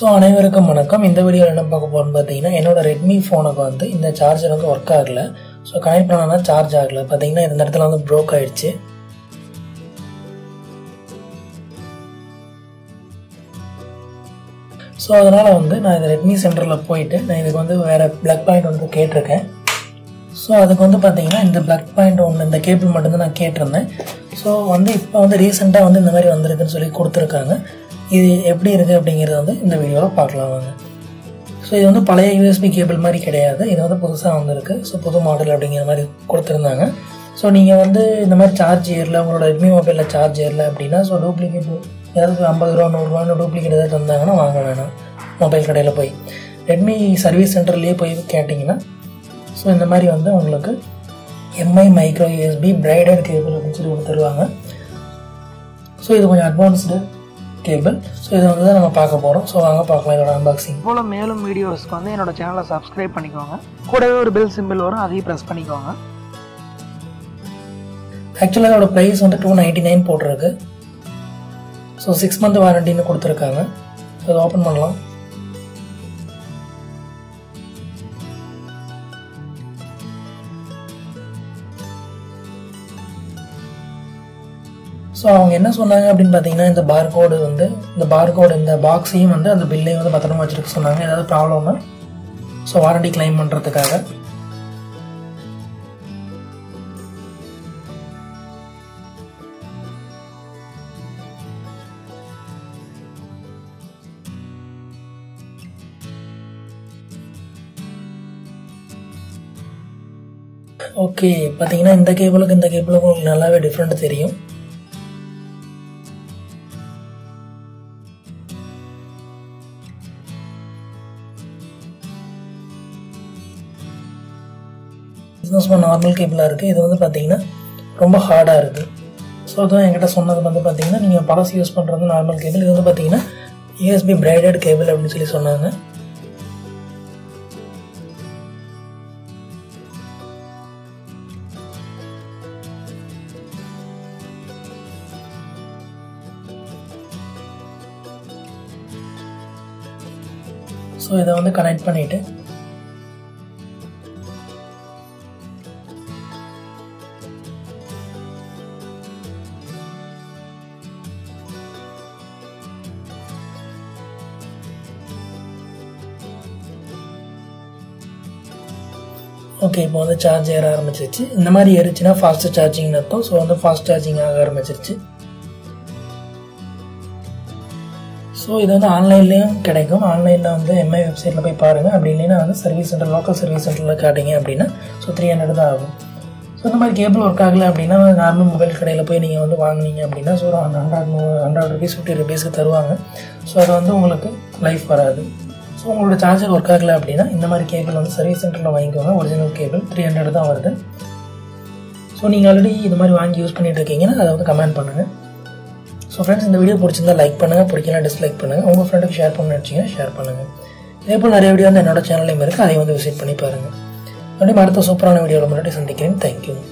so அனைவருக்கும் வணக்கம் இந்த வீடியோவில் என்ன பார்க்க போகிறோம்னு பார்த்தீங்கன்னா என்னோட ரெட்மி ஃபோனுக்கு வந்து இந்த சார்ஜர் வந்து ஒர்க் ஆகல ஸோ கனெக்ட் பண்ணனா சார்ஜ் ஆகல பார்த்தீங்கன்னா இந்த இடத்துல வந்து ப்ரோக் ஆயிடுச்சு ஸோ அதனால் வந்து நான் இந்த ரெட்மி சென்டரில் போயிட்டு நான் இதுக்கு வந்து வேறு ப்ளக் பாயிண்ட் வந்து கேட்டிருக்கேன் ஸோ அதுக்கு வந்து பார்த்தீங்கன்னா இந்த ப்ளக் பாயிண்ட் ஒன்று இந்த கேபிள் மட்டும்தான் நான் கேட்டிருந்தேன் ஸோ வந்து இப்போ வந்து ரீசெண்டாக வந்து இந்த மாதிரி வந்திருக்குன்னு சொல்லி கொடுத்துருக்காங்க இது எப்படி இருக்குது அப்படிங்கிறத வந்து இந்த வீடியோவில் பார்க்கலாம் வாங்க ஸோ இது வந்து பழைய யூஎஸ்பி கேபிள் மாதிரி கிடையாது இது வந்து புதுசாக வந்திருக்கு ஸோ புது மாடல் அப்படிங்கிற மாதிரி கொடுத்துருந்தாங்க ஸோ நீங்கள் வந்து இந்த மாதிரி சார்ஜ் ஏரில் உங்களோட ரெட்மி மொபைலில் சார்ஜ் ஏரில் அப்படின்னா ஸோ டூப்ளிகேட் ஏதாவது ஐம்பது ரூபா நூறுரூவான்னு டூப்ளிகேட் ஏதாவது தந்தாங்கன்னா வாங்க வேணாம் மொபைல் கடையில் போய் ரெட்மி சர்வீஸ் சென்டர்லேயே போய் கேட்டிங்கன்னா ஸோ இந்த மாதிரி வந்து உங்களுக்கு MI micro USB braided cable அப்படின்னு சொல்லி கொடுத்துருவாங்க ஸோ இது கொஞ்சம் அட்வான்ஸ்டு கேபிள் ஸோ இதை வந்து தான் நம்ம பார்க்க போகிறோம் ஸோ வாங்க பார்க்கலாம் இதோட அன்பாக்சிங் போல் மேலும் வீடியோஸ்க்கு வந்து என்னோட சேனலை சப்ஸ்கிரைப் பண்ணிக்கோங்க கூடவே ஒரு பெல் சிம்பிள் வரும் அதையும் ப்ரெஸ் பண்ணிக்கோங்க ஆக்சுவலாக இதோட ப்ரைஸ் வந்து டூ நைன்ட்டி நைன் போட்டிருக்கு ஸோ சிக்ஸ் மந்த் வாரண்டின்னு கொடுத்துருக்காங்க ஸோ அதை ஓப்பன் பண்ணலாம் ஸோ அவங்க என்ன சொன்னாங்க அப்படின்னு பார்த்தீங்கன்னா இந்த பார்கோடு வந்து இந்த பார்கோடு இந்த பாக்ஸையும் வந்து அந்த பில்லையும் வந்து பத்திரமா வச்சுருக்க சொன்னாங்க ஏதாவது ப்ராப்ளம்னா ஸோ வாரண்டி கிளைம் பண்ணுறதுக்காக ஓகே பார்த்தீங்கன்னா இந்த கேபிளுக்கு இந்த கேபிளுக்கு உங்களுக்கு நல்லாவே டிஃப்ரெண்ட் தெரியும் பிஸ்னஸ் நார்மல் கேபிளாக இருக்குது இது வந்து பார்த்தீங்கன்னா ரொம்ப ஹார்டாக இருக்குது ஸோ அதுவும் என்கிட்ட சொன்னது வந்து பார்த்தீங்கன்னா நீங்கள் பழசு யூஸ் பண்ணுறது நார்மல் கேபிள் இது வந்து பார்த்தீங்கன்னா யூஎஸ்பி பிரைடட் கேபிள் அப்படின்னு சொல்லி சொன்னாங்க ஸோ இதை வந்து கனெக்ட் பண்ணிவிட்டு ஓகே இப்போ வந்து சார்ஜ் ஏற ஆரம்பிச்சிருச்சு இந்த மாதிரி ஏறிச்சுன்னா ஃபாஸ்ட் சார்ஜிங்னு அர்த்தம் ஸோ வந்து ஃபாஸ்ட் சார்ஜிங் ஆக ஆரம்பிச்சிருச்சு ஸோ இது வந்து ஆன்லைன்லேயும் கிடைக்கும் ஆன்லைனில் வந்து எம்ஐ வெப்சைட்டில் போய் பாருங்கள் அப்படி இல்லைன்னா வந்து சர்வீஸ் சென்டர் லோக்கல் சர்வீஸ் சென்டரில் காட்டிங்க அப்படின்னா ஸோ த்ரீ ஹண்ட்ரட் தான் ஆகும் ஸோ இந்த மாதிரி கேபிள் ஒர்க் ஆகலை அப்படின்னா நார்மல் மொபைல் கடையில் போய் நீங்கள் வந்து வாங்கினீங்க அப்படின்னா ஸோ ஒரு ஹண்ட்ரட் ஹண்ட்ரட் ருபீஸ் ஃபிஃப்டி ருபீஸ்க்கு தருவாங்க ஸோ அது வந்து உங்களுக்கு லைஃப் வராது ஸோ உங்களோட சார்ஜர் ஒர்க் ஆகலை அப்படின்னா இந்த மாதிரி கேபிள் வந்து சர்வீஸ் சென்டரில் வாங்கிக்கோங்க ஒரிஜினல் கேபிள் த்ரீ ஹண்ட்ரட் தான் வருது ஸோ நீங்கள் ஆல்ரெடி இந்த மாதிரி வாங்கி யூஸ் பண்ணிட்டு இருக்கீங்கன்னா அதை வந்து கமெண்ட் பண்ணுங்கள் ஸோ ஃப்ரெண்ட்ஸ் இந்த வீடியோ பிடிச்சிருந்தா லைக் பண்ணுங்கள் பிடிக்கலாம் டிஸ்லைக் பண்ணுங்கள் உங்கள் ஃப்ரெண்டுக்கு ஷேர் பண்ண நினச்சிங்கன்னா ஷேர் பண்ணுங்கள் இதே போல் நிறைய வீடியோ வந்து என்னோட சேனல்லையும் இருக்குது அதை வந்து விசிட் பண்ணி பாருங்கள் அப்படியே அடுத்த சூப்பரான வீடியோவில் முன்னாடி சந்திக்கிறேன் தேங்க்யூ